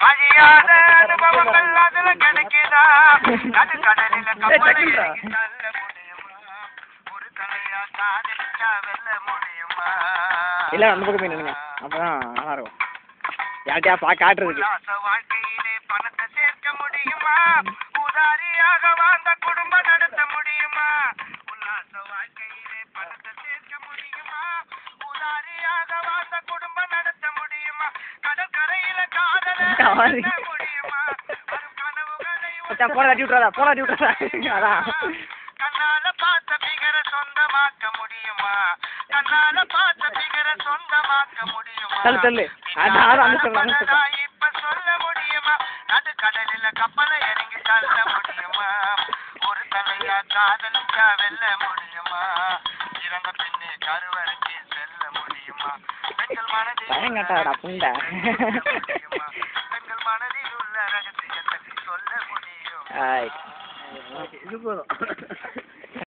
அழியாத அனுபவங்கள் அதுல கிடைக்குதா நடுக்கடலில கப்பலை இறங்கி தள்ள முடியுமா ஒரு தலையா காதலிச்சா வெல்ல முடியுமா இல்லை அந்த பக்கம் போய் நின்னுங்க அப்பதான் நல்லா இருக்கும் யார்கிட்டயா பா காட்டுறதுக்கு உல்லாச வாழ்க்கையிலே பணத்தை சேர்க்க முடியுமா உதாரியாக வாழ்ந்த குடும்பம் நடத்த முடியுமா உல்லாச வாழ்க்கையிலே பணத்தை சேர்க்க முடியுமா உதாரியாக வாழ்ந்த குடும்பம் நடத்த முடியுமா கடற்கரையில காதல சாரி. முடியுமா வரும் கனவுகளை மச்சான் போன தட்டி விட்றாதா போன தட்டி விட்றாதா அதான் கண்ணால பார்த்த பிகர சொந்தமாக்க முடியுமா கண்ணால பார்த்த பிகர சொந்தமாக்க முடியுமா தள்ளு, தள்ளு. அதான், அதான் அந்த சொல்றேன், அந்த சொல்றேன். நான் இப்ப சொல்ல முடியுமா நடு கடலில கப்பலை இறங்கி தள்ள முடியுமா ஒரு தலையா காதலிச்சா வெல்ல முடியுமா இறந்த பின்னே கருவறைக்கு செல்ல முடியுமா பெண்கள் மனதில் பயங்கட்டாடா புண்டை முடியுமா? பெண்கள் மனதில் உள்ள ரகசியத்தை சொல்ல முடியும் ஆய் இது போதும்